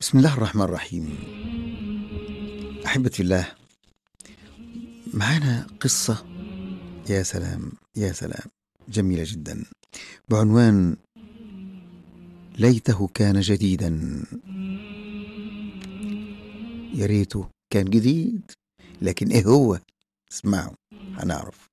بسم الله الرحمن الرحيم احبتي الله معانا قصه يا سلام يا سلام جميله جدا بعنوان ليته كان جديدا يا ريته كان جديد لكن ايه هو اسمعوا هنعرف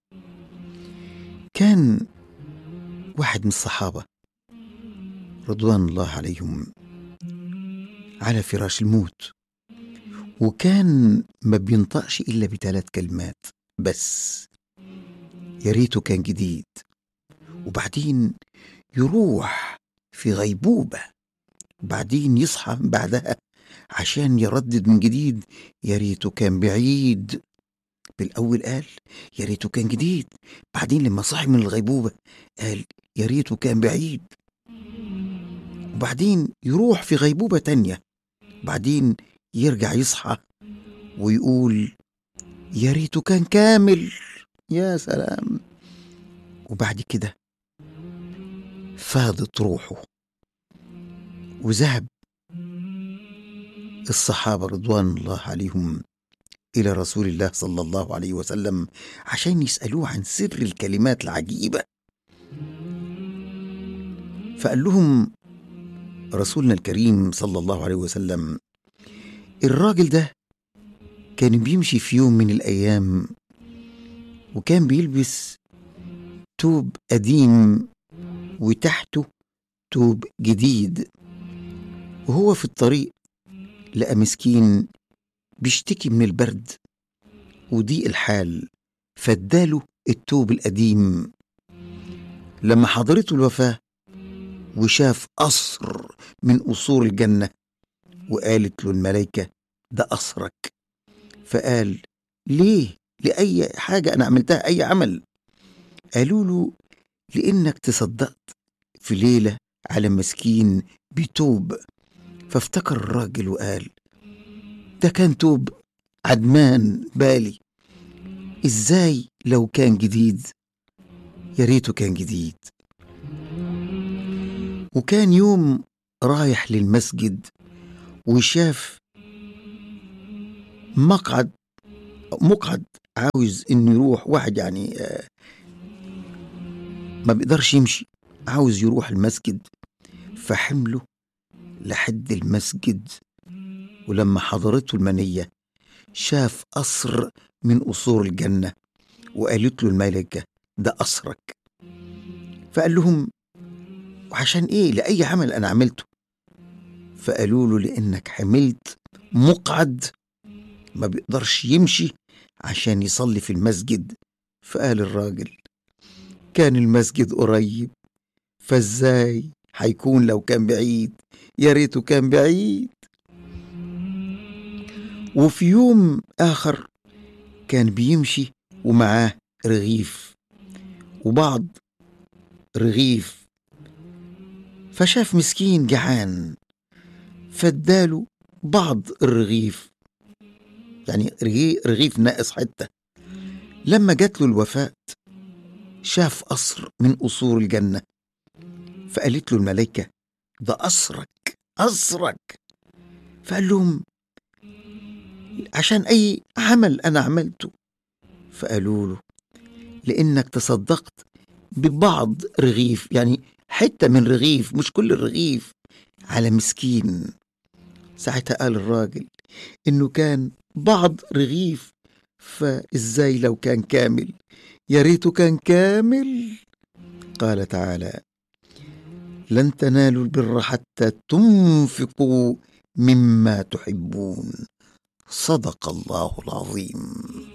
كان واحد من الصحابه رضوان الله عليهم على فراش الموت وكان ما بينطقش إلا بثلاث كلمات بس يا ريته كان جديد وبعدين يروح في غيبوبة وبعدين يصحى بعدها عشان يردد من جديد يا ريته كان بعيد بالأول قال يا ريته كان جديد بعدين لما صحي من الغيبوبة قال يا ريته كان بعيد وبعدين يروح في غيبوبة تانية بعدين يرجع يصحى ويقول يا ريته كان كامل يا سلام وبعد كده فاضت روحه وذهب الصحابة رضوان الله عليهم إلى رسول الله صلى الله عليه وسلم عشان يسألوه عن سر الكلمات العجيبة فقال لهم رسولنا الكريم صلى الله عليه وسلم الراجل ده كان بيمشي في يوم من الأيام وكان بيلبس توب قديم وتحته توب جديد وهو في الطريق لقى مسكين بيشتكي من البرد وضيق الحال فاداله التوب القديم لما حضرته الوفاة وشاف قصر من قصور الجنة وقالت له الملائكة ده قصرك فقال ليه لأي حاجة أنا عملتها أي عمل قالوا له لأنك تصدقت في ليلة على مسكين بتوب فافتكر الراجل وقال ده كان توب عدمان بالي ازاي لو كان جديد يا ريته كان جديد وكان يوم رايح للمسجد وشاف مقعد مقعد عاوز انه يروح واحد يعني آه، ما بيقدرش يمشي عاوز يروح المسجد فحمله لحد المسجد ولما حضرته المنية شاف قصر من قصور الجنة وقالت له الملكة ده قصرك فقال لهم وعشان ايه لأي عمل أنا عملته فقالوا له لأنك حملت مقعد ما بيقدرش يمشي عشان يصلي في المسجد فقال الراجل كان المسجد قريب فازاي هيكون لو كان بعيد يا ريته كان بعيد وفي يوم آخر كان بيمشي ومعاه رغيف وبعض رغيف فشاف مسكين جعان فاداله بعض الرغيف يعني رغي- رغيف ناقص حتة لما جات له الوفاة شاف قصر من قصور الجنة فقالت له الملائكة ده قصرك قصرك فقال لهم عشان أي عمل أنا عملته فقالوا له لأنك تصدقت ببعض رغيف يعني حتة من رغيف مش كل الرغيف على مسكين ساعتها قال الراجل إنه كان بعض رغيف فإزاي لو كان كامل يا ريته كان كامل قال تعالى لن تنالوا البر حتى تنفقوا مما تحبون صدق الله العظيم